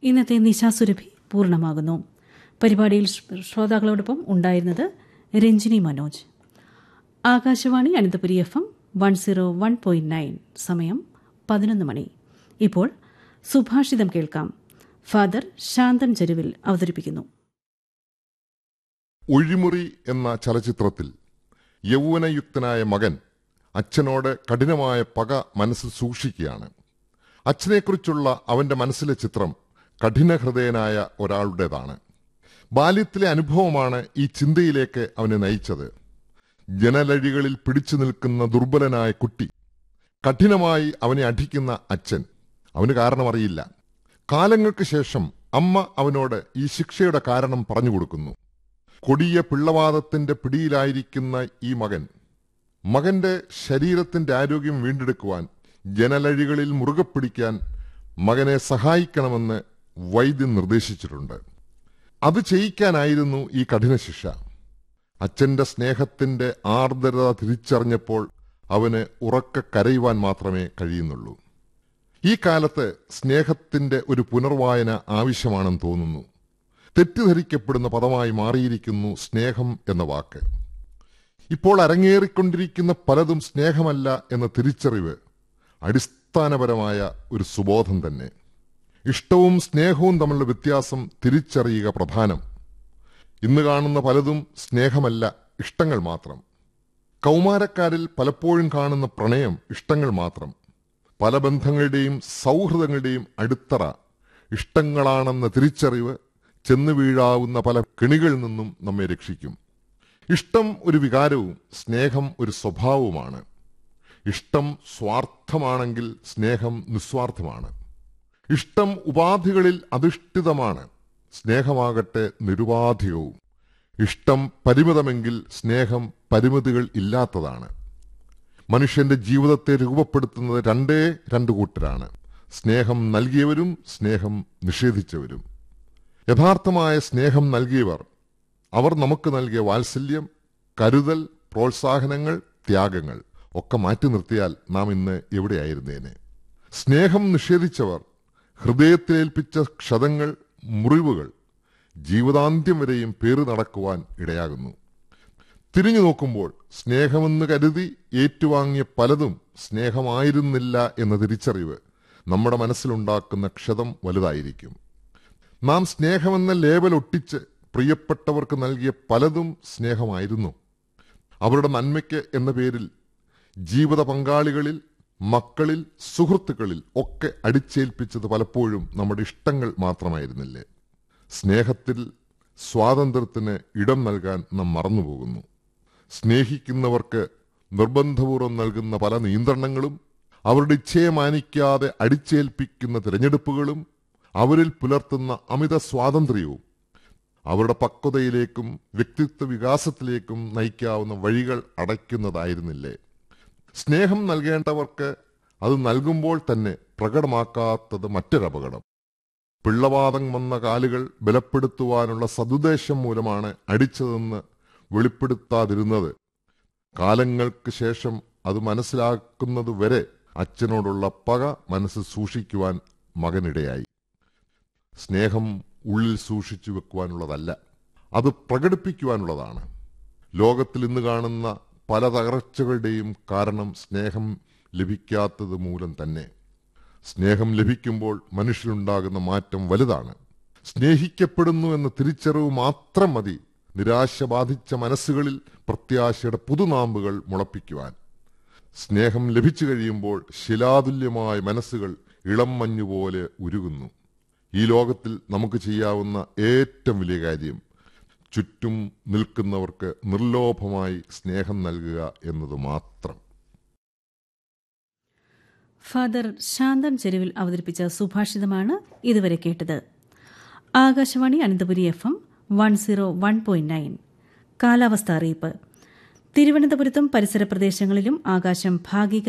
ഇന്നത്തെ നിശാസുരഭി പൂർണ്ണമാകുന്നു പരിപാടിയിൽ ശ്ര- ശ്രോതാക്കളോടൊപ്പം ഉണ്ടായിരുന്നത് Ranjini Manoj Akashvani Ananthapuri F M one zero one point nine സമയം പതിനൊന്ന് മണി ഇപ്പോൾ സുഭാഷിതം കേൾക്കാം ഫാദർ ശാന്തൻ ചെരുവിൽ അവതരിപ്പിക്കുന്നു ഒഴിമുറി എന്ന ചലച്ചിത്രത്തിൽ യൗവനയുക്തനായ മകൻ അച്ഛനോട് കഠിനമായ പക മനസ്സിൽ സൂക്ഷിക്കുകയാണ് അച്ഛനെക്കുറിച്ചുള്ള അവന്റെ മനസ്സിലെ ചിത്രം കഠിനഹൃദയനായ ഒരാളുടേതാണ് ബാല്യത്തിലെ അനുഭവമാണ് ഈ ചിന്തയിലേക്ക് അവനെ നയിച്ചത് ജനലഴികളിൽ പിടിച്ചു നിൽക്കുന്ന ദുർബലനായ കുട്ടി കഠിനമായി അവനെ അടിക്കുന്ന അച്ഛൻ അവന് കാരണമറിയില്ല കാലങ്ങൾക്ക് ശേഷം അമ്മ അവനോട് ഈ ശിക്ഷയുടെ കാരണം പറഞ്ഞു കൊടുക്കുന്നു കൊടിയ പിള്ളവാദത്തിന്റെ പിടിയിലായിരിക്കുന്ന ഈ മകൻ മകന്റെ ശരീരത്തിന്റെ ആരോഗ്യം വീണ്ടെടുക്കുവാൻ ജനലഴികളിൽ മുറുകെ പിടിക്കാൻ മകനെ സഹായിക്കണമെന്ന് വൈദ്യൻ നിർദ്ദേശിച്ചിട്ടുണ്ട് അത് ചെയ്യിക്കാനായിരുന്നു ഈ കഠിന ശിക്ഷ അച്ഛന്റെ സ്നേഹത്തിന്റെ ആർദ്രത തിരിച്ചറിഞ്ഞപ്പോൾ അവന് ഉറക്കെ കരയുവാൻ മാത്രമേ കഴിയുന്നുള്ളൂ ഈ കാലത്ത് സ്നേഹത്തിന്റെ ഒരു പുനർവായന ആവശ്യമാണെന്ന് തോന്നുന്നു തെറ്റിദ്ധരിക്കപ്പെടുന്ന പദമായി മാറിയിരിക്കുന്നു സ്നേഹം എന്ന വാക്ക് ഇപ്പോൾ അരങ്ങേറിക്കൊണ്ടിരിക്കുന്ന പലതും സ്നേഹമല്ല എന്ന തിരിച്ചറിവ് അടിസ്ഥാനപരമായ ഒരു സുബോധം തന്നെ ഇഷ്ടവും സ്നേഹവും തമ്മിലുള്ള വ്യത്യാസം തിരിച്ചറിയുക പ്രധാനം ഇന്ന് കാണുന്ന പലതും സ്നേഹമല്ല ഇഷ്ടങ്ങൾ മാത്രം കൗമാരക്കാരിൽ പലപ്പോഴും കാണുന്ന പ്രണയം ഇഷ്ടങ്ങൾ മാത്രം പല ബന്ധങ്ങളുടെയും സൗഹൃദങ്ങളുടെയും അടിത്തറ ഇഷ്ടങ്ങളാണെന്ന തിരിച്ചറിവ് ചെന്നു വീഴാവുന്ന പല കെണികളിൽ നിന്നും നമ്മെ രക്ഷിക്കും ഇഷ്ടം ഒരു വികാരവും സ്നേഹം ഒരു സ്വഭാവവുമാണ് ഇഷ്ടം സ്വാർത്ഥമാണെങ്കിൽ സ്നേഹം നിസ്വാർത്ഥമാണ് ഇഷ്ടം ഉപാധികളിൽ അധിഷ്ഠിതമാണ് സ്നേഹമാകട്ടെ നിരുപാധികവും ഇഷ്ടം പരിമിതമെങ്കിൽ സ്നേഹം പരിമിതികൾ ഇല്ലാത്തതാണ് മനുഷ്യന്റെ ജീവിതത്തെ രൂപപ്പെടുത്തുന്നത് രണ്ടേ രണ്ട് കൂട്ടരാണ് സ്നേഹം നൽകിയവരും സ്നേഹം നിഷേധിച്ചവരും യഥാർത്ഥമായ സ്നേഹം നൽകിയവർ അവർ നമുക്ക് നൽകിയ വാത്സല്യം കരുതൽ പ്രോത്സാഹനങ്ങൾ ത്യാഗങ്ങൾ ഒക്കെ മാറ്റി നിർത്തിയാൽ നാം ഇന്ന് എവിടെയായിരുന്നേനെ സ്നേഹം നിഷേധിച്ചവർ ഹൃദയത്തിലേൽപ്പിച്ച ക്ഷതങ്ങൾ മുറിവുകൾ ജീവിതാന്ത്യം വരെയും പേറി നടക്കുവാൻ ഇടയാകുന്നു തിരിഞ്ഞു നോക്കുമ്പോൾ സ്നേഹമെന്ന് കരുതി ഏറ്റുവാങ്ങിയ പലതും സ്നേഹമായിരുന്നില്ല എന്ന തിരിച്ചറിവ് നമ്മുടെ മനസ്സിലുണ്ടാക്കുന്ന ക്ഷതം വലുതായിരിക്കും നാം സ്നേഹമെന്ന ലേബൽ ഒട്ടിച്ച് പ്രിയപ്പെട്ടവർക്ക് നൽകിയ പലതും സ്നേഹമായിരുന്നു അവരുടെ നന്മയ്ക്ക് എന്ന പേരിൽ ജീവിത പങ്കാളികളിൽ മക്കളിൽ സുഹൃത്തുക്കളിൽ ഒക്കെ അടിച്ചേൽപ്പിച്ചത് പലപ്പോഴും നമ്മുടെ ഇഷ്ടങ്ങൾ മാത്രമായിരുന്നില്ലേ സ്നേഹത്തിൽ സ്വാതന്ത്ര്യത്തിന് ഇടം നൽകാൻ നാം മറന്നുപോകുന്നു സ്നേഹിക്കുന്നവർക്ക് നിർബന്ധപൂർവ്വം നൽകുന്ന പല നിയന്ത്രണങ്ങളും അവരുടെ ഇച്ഛയെ മാനിക്കാതെ അടിച്ചേൽപ്പിക്കുന്ന തിരഞ്ഞെടുപ്പുകളും അവരിൽ പുലർത്തുന്ന അമിത സ്വാതന്ത്ര്യവും അവരുടെ പക്വതയിലേക്കും വ്യക്തിത്വ വികാസത്തിലേക്കും നയിക്കാവുന്ന വഴികൾ അടയ്ക്കുന്നതായിരുന്നില്ലേ സ്നേഹം നൽകേണ്ടവർക്ക് അത് നൽകുമ്പോൾ തന്നെ പ്രകടമാക്കാത്തത് മറ്റൊരപകടം പിള്ളവാദം വന്ന കാലുകൾ ബലപ്പെടുത്തുവാനുള്ള സതുദ്ദേശം മൂലമാണ് അടിച്ചതെന്ന് വെളിപ്പെടുത്താതിരുന്നത് കാലങ്ങൾക്ക് ശേഷം അത് മനസ്സിലാക്കുന്നത് വരെ അച്ഛനോടുള്ള പക മനസ്സിൽ സൂക്ഷിക്കുവാൻ മകനിടയായി സ്നേഹം ഉള്ളിൽ സൂക്ഷിച്ചു വെക്കുവാനുള്ളതല്ല അത് പ്രകടിപ്പിക്കുവാനുള്ളതാണ് ലോകത്തിൽ ഇന്ന് കാണുന്ന പല തകർച്ചകളുടെയും കാരണം സ്നേഹം ലഭിക്കാത്തത് മൂലം തന്നെ സ്നേഹം ലഭിക്കുമ്പോൾ മനുഷ്യനുണ്ടാകുന്ന മാറ്റം വലുതാണ് സ്നേഹിക്കപ്പെടുന്നു എന്ന തിരിച്ചറിവ് മാത്രം മതി നിരാശ ബാധിച്ച മനസ്സുകളിൽ പ്രത്യാശയുടെ പുതുനാമ്പുകൾ മുളപ്പിക്കുവാൻ സ്നേഹം ലഭിച്ചു കഴിയുമ്പോൾ ശിലാതുല്യമായ മനസ്സുകൾ ഇളം മഞ്ഞുപോലെ ഉരുകുന്നു ഈ ലോകത്തിൽ നമുക്ക് ചെയ്യാവുന്ന ഏറ്റവും വലിയ കാര്യം ചുറ്റും നിൽക്കുന്നവർക്ക് നിർലോഭമായി സ്നേഹം നൽകുക എന്നത് മാത്രം ഫാദർ ശാന്തൻ ചെരുവിൽ അവതരിപ്പിച്ച സുഭാഷിതമാണ് ഇതുവരെ കേട്ടത് Akashvani Ananthapuri F M one zero one point nine കാലാവസ്ഥ അറിയിപ്പ് തിരുവനന്തപുരത്തും പരിസര പ്രദേശങ്ങളിലും ആകാശം ഭാഗിക